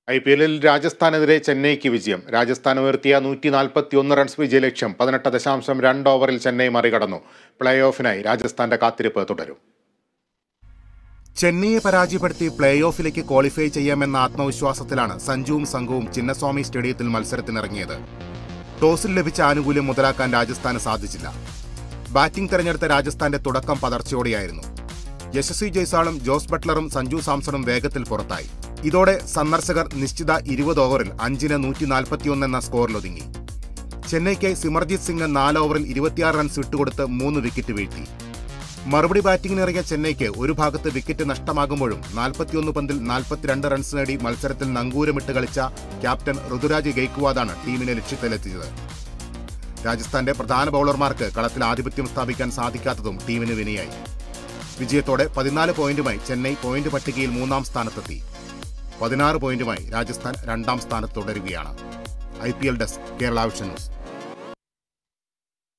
I P എല്ലിൽ രാജസ്ഥാനെതിരെ ചെന്നൈക്ക് വിജയം രാജസ്ഥാൻ ഉയർത്തിയ നൂറ്റി നാൽപ്പത്തി ഒന്ന് റൺസ് വിജയലക്ഷ്യം പതിനെട്ട് ദശാംശം രണ്ട് ഓവറിൽ ചെന്നൈ മറികടന്നു പ്ലേ ഓഫിനായി രാജസ്ഥാന്റെ കാത്തിരിപ്പ് തുടരും ചെന്നൈയെ പരാജയപ്പെടുത്തി പ്ലേ ഓഫിലേക്ക് ക്വാളിഫൈ ചെയ്യാമെന്ന ആത്മവിശ്വാസത്തിലാണ് സഞ്ജുവും സംഘവും ചിന്നസ്വാമി സ്റ്റേഡിയത്തിൽ മത്സരത്തിനിറങ്ങിയത് ടോസിൽ ലഭിച്ച ആനുകൂല്യം മുതലാക്കാൻ രാജസ്ഥാന് സാധിച്ചില്ല ബാറ്റിംഗ് തെരഞ്ഞെടുത്ത രാജസ്ഥാന്റെ തുടക്കം പതർച്ചയോടെയായിരുന്നു യശസ്വി ജയ്സാളും ജോസ് ബട്ട്ലറും സഞ്ജു സാംസണും വേഗത്തിൽ പുറത്തായി ഇതോടെ സന്ദർശകർ നിശ്ചിത ഇരുപത് ഓവറിൽ അഞ്ചിന് നൂറ്റി നാൽപ്പത്തിയൊന്ന് എന്ന സ്കോറിലൊതുങ്ങി ചെന്നൈക്ക് സിമർജിത് സിംഗ് നാല് ഓവറിൽ ഇരുപത്തിയാറ് റൺസ് വിട്ടുകൊടുത്ത് മൂന്ന് വിക്കറ്റ് വീഴ്ത്തി മറുപടി ബാറ്റിംഗിനിറങ്ങിയ ചെന്നൈക്ക് ഒരു ഭാഗത്ത് വിക്കറ്റ് നഷ്ടമാകുമ്പോഴും നാൽപ്പത്തിയൊന്ന് പന്തിൽ നാൽപ്പത്തിരണ്ട് റൺസ് നേടി മത്സരത്തിൽ നങ്കൂരമിട്ട് കളിച്ച ക്യാപ്റ്റൻ ഋതുരാജ് ഗെയ്ക്വാദാണ് ടീമിനെ ലക്ഷ്യത്തിലെത്തിച്ചത് രാജസ്ഥാന്റെ പ്രധാന ബൗളർമാർക്ക് കളത്തിൽ ആധിപത്യം സ്ഥാപിക്കാൻ സാധിക്കാത്തതും ടീമിന് വിനയായി വിജയത്തോടെ പതിനാല് പോയിന്റുമായി ചെന്നൈ പോയിന്റ് പട്ടികയിൽ മൂന്നാം സ്ഥാനത്തെത്തി പതിനാറ് പോയിന്റുമായി രാജസ്ഥാൻ രണ്ടാം സ്ഥാനത്ത് തുടരുകയാണ് I P L desk Kerala vision news